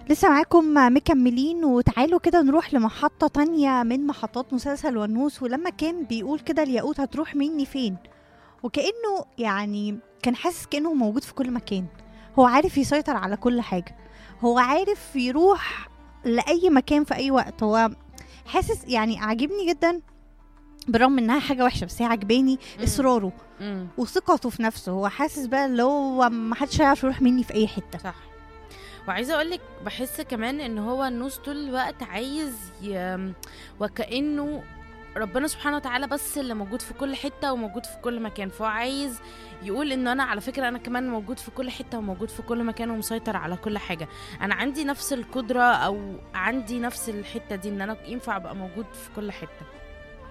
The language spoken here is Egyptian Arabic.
لسه معاكم مكملين وتعالوا كده نروح لمحطة تانية من محطات مسلسل ونوس ولما كان بيقول كده الياقوت هتروح مني فين وكأنه يعني كان حاسس كأنه موجود في كل مكان هو عارف يسيطر على كل حاجة هو عارف يروح لأي مكان في أي وقت هو حاسس يعني عاجبني جدا بالرغم انها حاجه وحشه بس هي عجباني مم. اصراره مم. وثقته في نفسه هو حاسس بقى اللي هو ما حدش هيعرف يروح مني في اي حته صح وعايزه اقول لك بحس كمان ان هو النوس طول الوقت عايز ي... وكانه ربنا سبحانه وتعالى بس اللي موجود في كل حته وموجود في كل مكان فهو عايز يقول ان انا على فكره انا كمان موجود في كل حته وموجود في كل مكان ومسيطر على كل حاجه انا عندي نفس القدره او عندي نفس الحته دي ان انا ينفع ابقى موجود في كل حته